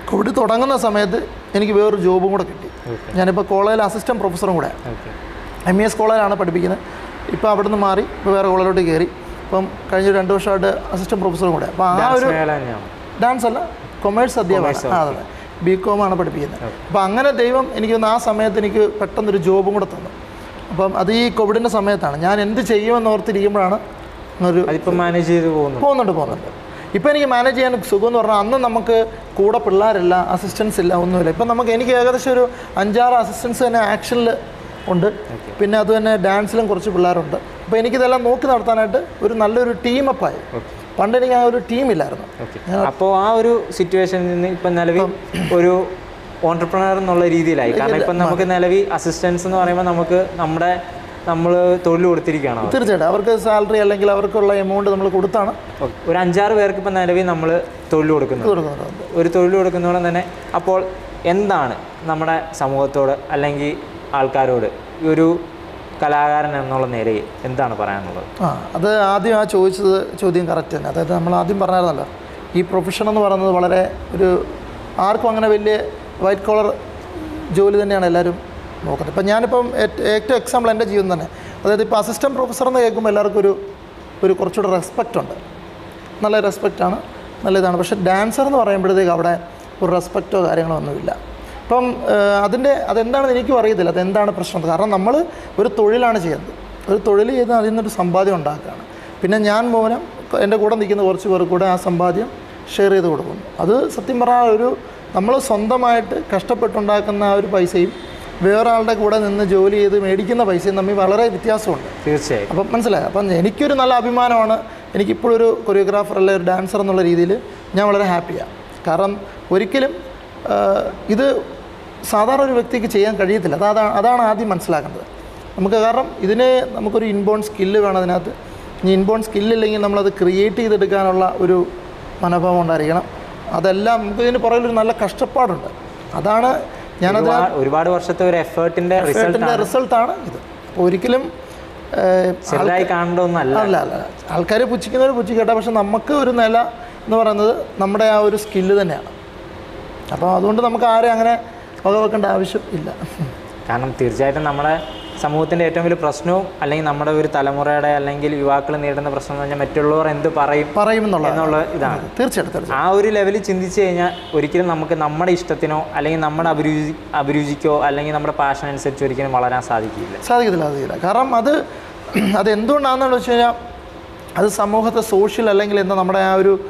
കോവിഡ് തുടങ്ങുന്ന സമയത്ത് എനിക്ക് വേറൊരു ജോബും കൂടെ കിട്ടി ഓക്കെ ഞാനിപ്പോൾ കോളേജിൽ അസിസ്റ്റൻറ്റ് പ്രൊഫസറും കൂടെ ഓക്കെ എം ഇ എസ് കോളേജിലാണ് പഠിപ്പിക്കുന്നത് ഇപ്പോൾ അവിടെ നിന്ന് മാറി ഇപ്പോൾ വേറെ കോളേജിലോട്ട് കയറി ഇപ്പം കഴിഞ്ഞ ഒരു രണ്ട് വർഷമായിട്ട് അസിസ്റ്റൻറ്റ് പ്രൊഫസറും കൂടെ അപ്പോൾ ആ ഒരു മേഖല തന്നെയാണ് ഡാൻസ് അല്ല കൊമേഴ്സ് അധ്യാപകമാണ് ആ അതെ ബി കോമാണ് പഠിപ്പിക്കുന്നത് അപ്പോൾ അങ്ങനെ ദൈവം എനിക്ക് തോന്നുന്നു ആ സമയത്ത് എനിക്ക് പെട്ടെന്നൊരു ജോബും കൂടെ തന്നു അപ്പം അത് ഈ കോവിഡിൻ്റെ സമയത്താണ് ഞാൻ എന്ത് ചെയ്യുമെന്ന് ഓർത്തിരിക്കുമ്പോഴാണ് ഒരു അതിപ്പോൾ മാനേജ് ചെയ്ത് പോകുന്നു പോകുന്നുണ്ട് പോകുന്നുണ്ട് ഇപ്പോൾ എനിക്ക് മാനേജ് ചെയ്യാൻ സുഖം എന്ന് പറഞ്ഞാൽ അന്ന് നമുക്ക് കൂടെ പിള്ളേരില്ല അസിസ്റ്റൻസ് ഇല്ല ഒന്നുമില്ല ഇപ്പം നമുക്ക് എനിക്ക് ഏകദേശം ഒരു അഞ്ചാറ് അസിസ്റ്റൻസ് തന്നെ ആക്ഷനിൽ ഉണ്ട് പിന്നെ അത് തന്നെ ഡാൻസിലും കുറച്ച് പിള്ളേരുണ്ട് അപ്പോൾ എനിക്കിതെല്ലാം നോക്കി നടത്താനായിട്ട് ഒരു നല്ലൊരു ടീമപ്പായി ഓക്കെ പണ്ട് എനിക്ക് ആ ഒരു ടീമില്ലായിരുന്നു ഓക്കെ അപ്പോൾ ആ ഒരു സിറ്റുവേഷനിൽ നിന്ന് ഇപ്പം നിലവിൽ ഒരു ഓണ്ടർപ്രണർ എന്നുള്ള രീതിയിലായി കാരണം ഇപ്പം നമുക്ക് നിലവിൽ അസിസ്റ്റൻസ് എന്ന് പറയുമ്പോൾ നമുക്ക് നമ്മുടെ നമ്മൾ തൊഴിൽ കൊടുത്തിരിക്കുകയാണ് അവർക്ക്. തീർച്ചയായിട്ടും അവർക്ക് സാലറി അല്ലെങ്കിൽ അവർക്കുള്ള എമൗണ്ട് നമ്മൾ കൊടുത്താണ് ഓക്കെ. ഒരു അഞ്ചാറ് പേർക്ക് ഇപ്പം നിലവിൽ നമ്മൾ തൊഴിൽ കൊടുക്കുന്നത് കൊടുക്കുന്നത് ഒരു തൊഴിൽ കൊടുക്കുന്നതോടെ തന്നെ അപ്പോൾ എന്താണ് നമ്മുടെ സമൂഹത്തോട് അല്ലെങ്കിൽ ആൾക്കാരോട് ഈ ഒരു കലാകാരൻ എന്നുള്ള നിലയിൽ എന്താണ് പറയാനുള്ളത് ആ അത് ആദ്യം ആ ചോദിച്ചത് ചോദ്യം കറക്റ്റ് തന്നെ അതായത് നമ്മൾ ആദ്യം പറഞ്ഞായിരുന്നല്ലോ ഈ പ്രൊഫഷൻ എന്ന് പറയുന്നത് വളരെ ഒരു ആർക്കും അങ്ങനെ വലിയ വൈറ്റ് കോളർ ജോലി തന്നെയാണ് എല്ലാവരും നോക്കുന്നത് ഇപ്പം ഞാനിപ്പം ഏറ്റ്- ഏറ്റവും എക്സാമ്പിൾ എൻ്റെ ജീവിതം തന്നെ അതായത് ഇപ്പോൾ അസിസ്റ്റൻറ്റ് പ്രൊഫസർ എന്ന് കേൾക്കുമ്പോൾ എല്ലാവർക്കും ഒരു ഒരു കുറച്ചുകൂടെ റെസ്പെക്റ്റ് ഉണ്ട് നല്ല റെസ്പെക്റ്റാണ് നല്ല ഇതാണ് പക്ഷേ ഡാൻസർ എന്ന് പറയുമ്പോഴത്തേക്ക് അവിടെ ഒരു റെസ്പെക്റ്റോ കാര്യങ്ങളോ ഒന്നുമില്ല ഇപ്പം ഏഹ്, അതിൻ്റെ അതെന്താണെന്ന് എനിക്കും അറിയത്തില്ല അതെന്താണ് പ്രശ്നം കാരണം നമ്മൾ ഒരു തൊഴിലാണ് ചെയ്യുന്നത് ഒരു തൊഴിൽ ചെയ്ത് അതിൽ നിന്നൊരു സമ്പാദ്യം ഉണ്ടാക്കുകയാണ് പിന്നെ ഞാൻ മൂലം എൻ്റെ കൂടെ നിൽക്കുന്ന കുറച്ച് പേർ കൂടെ ആ സമ്പാദ്യം ഷെയർ ചെയ്ത് കൊടുക്കുന്നു അത് സത്യം പറഞ്ഞാൽ ഒരു നമ്മൾ സ്വന്തമായിട്ട് കഷ്ടപ്പെട്ടുണ്ടാക്കുന്ന ആ ഒരു പൈസയും വേറൊരാളുടെ കൂടെ നിന്ന് ജോലി ചെയ്ത് മേടിക്കുന്ന പൈസയും തമ്മിൽ വളരെ വ്യത്യാസമുണ്ട് തീർച്ചയായും അപ്പം മനസ്സിലായി അപ്പം എനിക്കൊരു നല്ല അഭിമാനമാണ് എനിക്കിപ്പോഴൊരു കൊറിയോഗ്രാഫർ അല്ലെ ഒരു ഡാൻസർ എന്നുള്ള രീതിയിൽ ഞാൻ വളരെ ഹാപ്പിയാണ് കാരണം ഒരിക്കലും ആ, ഇത് സാധാരണ ഒരു വ്യക്തിക്ക് ചെയ്യാൻ കഴിയത്തില്ല അത് അതാണ് അതാണ് ആദ്യം മനസ്സിലാക്കേണ്ടത് നമുക്ക് കാരണം ഇതിന് നമുക്കൊരു ഇൻബോൺ സ്കില്ല് വേണം അതിനകത്ത് ഇനി ഇൻബോൺ സ്കില്ലില്ലെങ്കിൽ നമ്മളത് ക്രിയേറ്റ് ചെയ്തെടുക്കാനുള്ള ഒരു മനോഭാവം ഉണ്ടായിരിക്കണം അതെല്ലാം നമുക്ക് ഇതിന് പുറകിലൊരു നല്ല കഷ്ടപ്പാടുണ്ട് അതാണ് ഞാനത് ഒരുപാട് ഒരുപാട് വർഷത്തെ ഒരു എഫേർട്ടിന്റെ റിസൾട്ട് റിസൾട്ടിൻ്റെ റിസൾട്ടാണ് ഇത് അപ്പോൾ ഒരിക്കലും ഏഹ്, ചെറുതായി കാണേണ്ട ഒന്നല്ല അല്ല അല്ല ആൾക്കാർ പുച്ഛിക്കുന്നവർ പുച്ഛിക്കട്ടെ പക്ഷെ നമുക്ക് ഒരു നില എന്ന് പറയുന്നത് നമ്മുടെ ആ ഒരു സ്കില്ല് തന്നെയാണ് അപ്പോൾ അതുകൊണ്ട് നമുക്ക് ആരെയും അങ്ങനെ വകവെക്കേണ്ട ആവശ്യം ഇല്ല കാരണം തീർച്ചയായിട്ടും നമ്മുടെ സമൂഹത്തിൻ്റെ ഏറ്റവും വലിയ പ്രശ്നവും അല്ലെങ്കിൽ നമ്മുടെ ഒരു തലമുറയുടെ അല്ലെങ്കിൽ യുവാക്കൾ നേരിടുന്ന പ്രശ്നം എന്ന് പറഞ്ഞാൽ മറ്റുള്ളവർ എന്ത് പറയും പറയുമെന്നുള്ള എന്നുള്ള ഇതാണ് തീർച്ചയായിട്ടും തീർച്ചയായിട്ടും ആ ഒരു ലെവലിൽ ചിന്തിച്ചു കഴിഞ്ഞാൽ ഒരിക്കലും നമുക്ക് നമ്മുടെ ഇഷ്ടത്തിനോ അല്ലെങ്കിൽ നമ്മുടെ അഭിരുചി അഭിരുചിക്കോ അല്ലെങ്കിൽ നമ്മുടെ പാഷൻ അനുസരിച്ച് ഒരിക്കലും വളരാൻ സാധിക്കില്ല സാധിക്കത്തില്ല സാധിക്കില്ല കാരണം അത് അത് എന്തുകൊണ്ടാണെന്ന് വെച്ച് കഴിഞ്ഞാൽ അത് സമൂഹത്തെ സോഷ്യൽ അല്ലെങ്കിൽ എന്താ നമ്മുടെ ആ ഒരു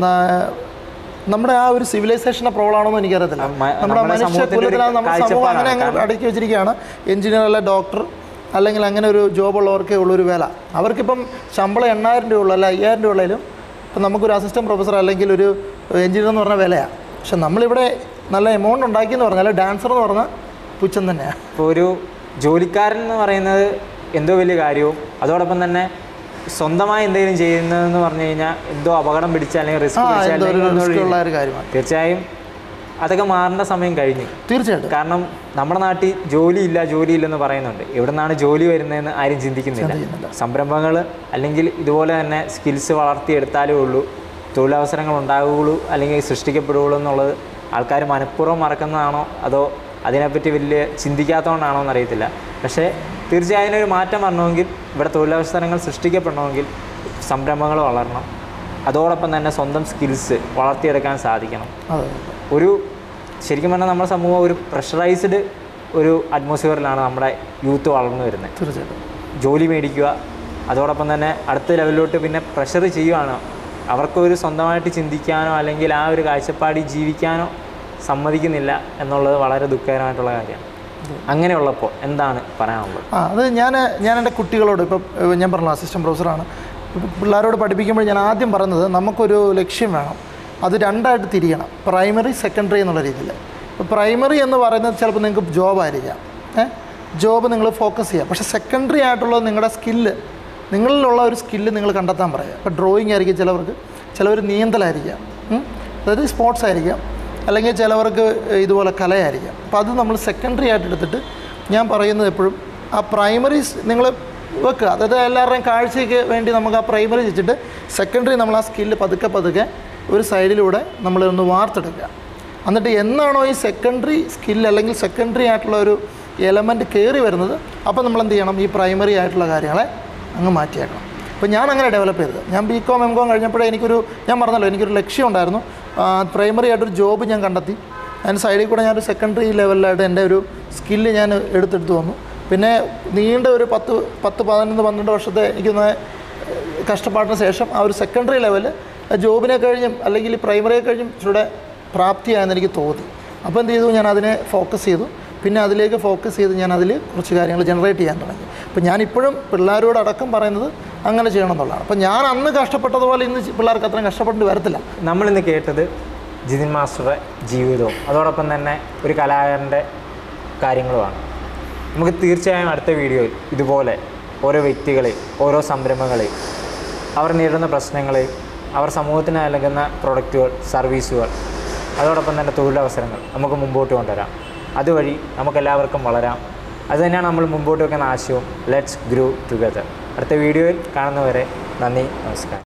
ന- നമ്മുടെ ആ ഒരു സിവിലൈസേഷൻ്റെ പ്രോബ്ലം ആണോ എന്ന് എനിക്കറിയത്തില്ല ആ, മ- നമ്മുടെ നമ്മുടെ മനുഷ്യ സമൂഹത്തിൻ്റെ ഒരു കുലത്തിലാണ് നമ്മുടെ സമൂഹം അങ്ങനെ അങ്ങനെ കാഴ്ചപ്പാടാണ്. അടക്കി വെച്ചിരിക്കുകയാണ് എഞ്ചിനീയർ അല്ലെ ഡോക്ടർ അല്ലെങ്കിൽ അങ്ങനെ ഒരു ജോബ് ഉള്ളവർക്കേ ഉള്ളൊരു വില അവർക്കിപ്പം ശമ്പളം എണ്ണായിരം രൂപ ഉള്ളൂ അല്ല അയ്യായിരം രൂപ ഉള്ളതിലും ഇപ്പം നമുക്കൊരു അസിസ്റ്റൻറ്റ് പ്രൊഫസർ അല്ലെങ്കിൽ ഒരു എഞ്ചിനീയർ എന്ന് പറഞ്ഞ വിലയാണ് പക്ഷെ നമ്മളിവിടെ നല്ല എമൗണ്ട് ഉണ്ടാക്കിയെന്ന് പറഞ്ഞാൽ ഡാൻസർ എന്ന് പറഞ്ഞാൽ പുച്ഛം തന്നെയാണ് ഇപ്പോൾ ഒരു ജോലിക്കാരൻ എന്ന് പറയുന്നത് എന്തോ വലിയ കാര്യവും അതോടൊപ്പം തന്നെ സ്വന്തമായി എന്തെങ്കിലും ചെയ്യുന്നതെന്ന് പറഞ്ഞു കഴിഞ്ഞാൽ എന്തോ അപകടം പിടിച്ച അല്ലെങ്കിൽ റിസ്ക് ആ പിടിച്ച എന്തോ ഒരു അല്ലെങ്കിൽ ഒന്നും റിസ്ക് ഒരു- ഉള്ള ഒരു കാര്യമാണ് തീർച്ചയായും അതൊക്കെ മാറേണ്ട സമയം കഴിഞ്ഞു തീർച്ചയായിട്ടും കാരണം നമ്മുടെ നാട്ടിൽ ജോലിയില്ല ജോലിയില്ലെന്ന് പറയുന്നുണ്ട് എവിടെ നിന്നാണ് ജോലി വരുന്നതെന്ന് ആരും ചിന്തിക്കുന്നില്ല ചിന്തിക്കുന്നില്ല. സംരംഭങ്ങൾ അല്ലെങ്കിൽ ഇതുപോലെ തന്നെ സ്കിൽസ് വളർത്തിയെടുത്താലേ ഉള്ളൂ തൊഴിലവസരങ്ങൾ ഉണ്ടാകുകയുള്ളൂ അല്ലെങ്കിൽ സൃഷ്ടിക്കപ്പെടുകയുള്ളൂ എന്നുള്ളത് ആൾക്കാർ മനഃപൂർവ്വം മറക്കുന്നതാണോ അതോ അതിനെപ്പറ്റി വലിയ ചിന്തിക്കാത്തതുകൊണ്ടാണോ എന്നറിയത്തില്ല പക്ഷേ തീർച്ചയായും അതിനൊരു മാറ്റം വരണമെങ്കിൽ ഇവിടെ തൊഴിലവസരങ്ങൾ സൃഷ്ടിക്കപ്പെടണമെങ്കിൽ സംരംഭങ്ങൾ വളരണം അതോടൊപ്പം തന്നെ സ്വന്തം സ്കിൽസ് വളർത്തിയെടുക്കാൻ സാധിക്കണം അതെ ഒരു ശരിക്കും പറഞ്ഞാൽ നമ്മുടെ സമൂഹം ഒരു പ്രഷറൈസ്ഡ് ഒരു അറ്റ്മോസ്ഫിയറിലാണ് നമ്മുടെ യൂത്ത് വളർന്നു വരുന്നത് തീർച്ചയായിട്ടും ജോലി മേടിക്കുക അതോടൊപ്പം തന്നെ അടുത്ത ലെവലിലോട്ട് പിന്നെ പ്രഷർ ചെയ്യുവാണ് അവർക്കൊരു സ്വന്തമായിട്ട് ചിന്തിക്കാനോ അല്ലെങ്കിൽ ആ ഒരു കാഴ്ചപ്പാടിൽ ജീവിക്കാനോ സമ്മതിക്കുന്നില്ല എന്നുള്ളത് വളരെ ദുഃഖകരമായിട്ടുള്ള കാര്യമാണ് അങ്ങനെയുള്ളപ്പോൾ എന്താണ് പറയാനുള്ളത് ആ അത് ഞാൻ ഞാൻ എൻ്റെ കുട്ടികളോട് ഇപ്പം ഏഹ്, ഞാൻ പറഞ്ഞ അസിസ്റ്റൻറ്റ് പ്രൊഫസറാണ് ഇപ്പം പിള്ളേരോട് പഠിപ്പിക്കുമ്പോൾ ഞാൻ ആദ്യം പറയുന്നത് നമുക്കൊരു ലക്ഷ്യം വേണം അത് രണ്ടായിട്ട് തിരിയണം പ്രൈമറി സെക്കൻഡറി എന്നുള്ള രീതിയിൽ ഇപ്പോൾ പ്രൈമറി എന്ന് പറയുന്നത് ചിലപ്പോൾ നിങ്ങൾക്ക് ജോബായിരിക്കാം ഏഹ് ജോബ് നിങ്ങൾ ഫോക്കസ് ചെയ്യുക പക്ഷേ സെക്കൻഡറി ആയിട്ടുള്ളത് നിങ്ങളുടെ സ്കില്ല് നിങ്ങളിലുള്ള ഒരു സ്കില്ല് നിങ്ങൾ കണ്ടെത്താൻ പറയുക ഇപ്പോൾ ഡ്രോയിങ് ആയിരിക്കും ചിലവർക്ക് ചിലവർ നീന്തലായിരിക്കാം ഉം. അതായത് സ്പോർട്സ് ആയിരിക്കാം അല്ലെങ്കിൽ ചിലവർക്ക് ഇതുപോലെ കലയായിരിക്കാം അപ്പോൾ അത് നമ്മൾ സെക്കൻഡറി ആയിട്ട് എടുത്തിട്ട് ഞാൻ പറയുന്നത് എപ്പോഴും ആ പ്രൈമറി നിങ്ങൾ വെക്കുക അതായത് എല്ലാവരുടെയും കാഴ്ചയ്ക്ക് വേണ്ടി നമുക്ക് ആ പ്രൈമറി വെച്ചിട്ട് സെക്കൻഡറി നമ്മൾ ആ സ്കില്ല് പതുക്കെ പതുക്കെ ഒരു സൈഡിലൂടെ നമ്മൾ ഒന്ന് വാർത്തെടുക്കുക എന്നിട്ട് എന്നാണോ ഈ സെക്കൻഡറി സ്കിൽ അല്ലെങ്കിൽ സെക്കൻഡറി ആയിട്ടുള്ള ഒരു എലമെൻറ്റ് കയറി വരുന്നത് അപ്പോൾ നമ്മൾ എന്ത് ചെയ്യണം ഈ പ്രൈമറി ആയിട്ടുള്ള കാര്യങ്ങളെ അങ്ങ് മാറ്റിയേക്കണം അപ്പോൾ ഞാൻ അങ്ങനെ ഡെവലപ്പ് ചെയ്തത് ഞാൻ ബി കോം എം കോം കഴിഞ്ഞപ്പോഴേ എനിക്കൊരു ഞാൻ പറഞ്ഞല്ലോ എനിക്കൊരു ലക്ഷ്യം ഉണ്ടായിരുന്നു പ്രൈമറി ആയിട്ടൊരു ജോബ് ഞാൻ കണ്ടെത്തി അതിന് സൈഡിൽ കൂടെ ഞാനൊരു സെക്കൻഡറി ലെവലിലായിട്ട് എൻ്റെ ഒരു സ്കില്ല് ഞാൻ എടുത്തെടുത്ത് വന്നു പിന്നെ നീണ്ട ഒരു പത്ത് പത്ത് പതിനൊന്ന് പന്ത്രണ്ട് വർഷത്തെ എനിക്കൊന്ന് കഷ്ടപ്പാടിന് ശേഷം ആ ഒരു സെക്കൻഡറി ലെവൽ ജോബിനെ കഴിഞ്ഞും അല്ലെങ്കിൽ പ്രൈമറിയെ കഴിഞ്ഞും ഇച്ചിരൂടെ പ്രാപ്തിയായെന്ന് എനിക്ക് തോന്നി അപ്പോൾ എന്ത് ചെയ്തു ഞാൻ അതിനെ ഫോക്കസ് ചെയ്തു പിന്നെ അതിലേക്ക് ഫോക്കസ് ചെയ്ത് ഞാൻ അതിൽ കുറച്ച് കാര്യങ്ങൾ ജനറേറ്റ് ചെയ്യാൻ തുടങ്ങി അപ്പോൾ ഞാനിപ്പോഴും പിള്ളേരോട് അടക്കം പറയുന്നത് അങ്ങനെ ചെയ്യണം എന്നുള്ളതാണ് അപ്പോൾ ഞാൻ അന്ന് കഷ്ടപ്പെട്ടതുപോലെ ഇന്ന് പിള്ളേർക്ക് അത്രയും കഷ്ടപ്പെടേണ്ടി വരത്തില്ല നമ്മളിന്ന് കേട്ടത് ജിതിൻ മാസ്റ്ററുടെ ജീവിതവും അതോടൊപ്പം തന്നെ ഒരു കലാകാരൻ്റെ കാര്യങ്ങളുമാണ് നമുക്ക് തീർച്ചയായും അടുത്ത വീഡിയോയിൽ ഇതുപോലെ ഓരോ വ്യക്തികളെ ഓരോ സംരംഭങ്ങളെ അവർ നേരിടുന്ന പ്രശ്നങ്ങളെ അവർ സമൂഹത്തിന് നൽകുന്ന പ്രൊഡക്റ്റുകൾ സർവീസുകൾ അതോടൊപ്പം തന്നെ തൊഴിലവസരങ്ങൾ നമുക്ക് മുമ്പോട്ട് കൊണ്ടുവരാം അതുവഴി നമുക്കെല്ലാവർക്കും വളരാം അതുതന്നെയാണ് നമ്മൾ മുമ്പോട്ട് വെക്കുന്ന ആശയവും ലെറ്റ്സ് ഗ്രൂ ടുഗദർ അടുത്ത വീഡിയോയിൽ കാണുന്നവരെ നന്ദി നമസ്കാരം